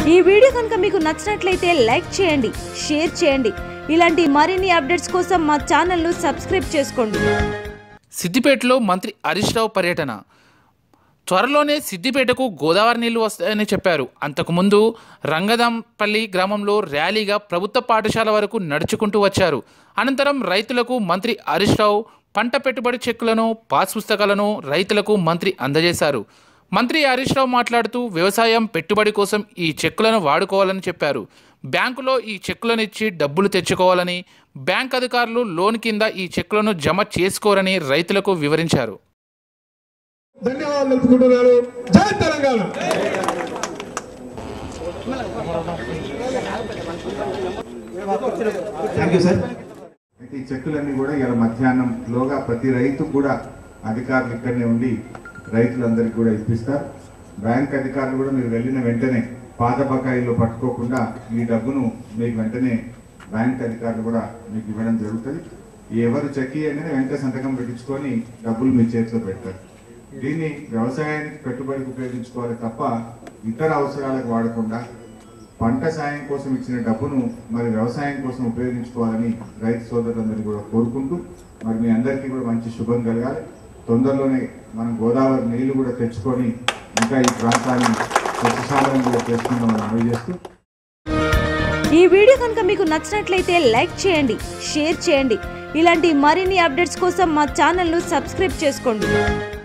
ఈ వీడియో కనుక మీకు నచ్చినట్లయితే లైక్ చేయండి షేర్ చేయండి ఇలాంటి మరిన్ని అప్డేట్స్ కోసం మా ఛానల్ను సబ్స్క్రైబ్ చేసుకోండి సిద్దిపేటలో మంత్రి హరీష్ రావు పర్యటన త్వరలోనే సిద్దిపేటకు గోదావరి నీళ్లు వస్తాయని చెప్పారు అంతకుముందు రంగదంపల్లి గ్రామంలో ర్యాలీగా ప్రభుత్వ పాఠశాల వరకు నడుచుకుంటూ వచ్చారు అనంతరం రైతులకు మంత్రి హరీష్ రావు పంట పెట్టుబడి చెక్కులను పాస్ పుస్తకాలను రైతులకు మంత్రి అందజేశారు మంత్రి హరీష్ రావు మాట్లాడుతూ వ్యవసాయం పెట్టుబడి కోసం ఈ చెక్కులను వాడుకోవాలని చెప్పారు బ్యాంకులో ఈ చెక్కులను ఇచ్చి డబ్బులు తెచ్చుకోవాలని బ్యాంక్ అధికారులు లోన్ కింద ఈ చెక్కులను జమ చేసుకోరని రైతులకు వివరించారు ధన్యవాదాలు తెలుపుకుంటున్నాను జై తెలంగాణ థ్యాంక్ యూ సార్ అయితే ఈ చెక్కులన్నీ కూడా ఇలా మధ్యాహ్నంలోగా ప్రతి రైతు కూడా అధికారులు ఇక్కడనే ఉండి రైతులందరికీ కూడా ఇప్పిస్తారు బ్యాంక్ అధికారులు కూడా మీరు వెళ్ళిన వెంటనే పాత బకాయిలు పట్టుకోకుండా ఈ డబ్బును మీకు వెంటనే బ్యాంక్ అధికారులు కూడా మీకు ఇవ్వడం జరుగుతుంది ఎవరు చెక్ ఇవ్వగానే వెంటనే సంతకం పెట్టించుకొని డబ్బులు మీ చేతిలో పెడతారు దీన్ని వ్యవసాయానికి పెట్టుబడికి ఉపయోగించుకోవాలి తప్ప ఇతర అవసరాలకు వాడకుండా పంట సాయం కోసం ఇచ్చిన డబ్బును మరి వ్యవసాయం కోసం ఉపయోగించుకోవాలని రైతు సోదరులందరినీ కూడా కోరుకుంటూ మరి మీ అందరికీ కూడా మంచి శుభం కలగాలి తొందరలోనే మనం గోదావరి నీళ్లు కూడా తెచ్చుకొని ఇంకా ఈ ప్రాంతాన్ని సస్యశాలను కూడా చేసుకుందామని మనవి చేస్తూ ఈ వీడియో కనుక మీకు నచ్చినట్లయితే లైక్ చేయండి షేర్ చేయండి ఇలాంటి మరిన్ని అప్డేట్స్ కోసం మా ఛానల్ను సబ్స్క్రైబ్ చేసుకోండి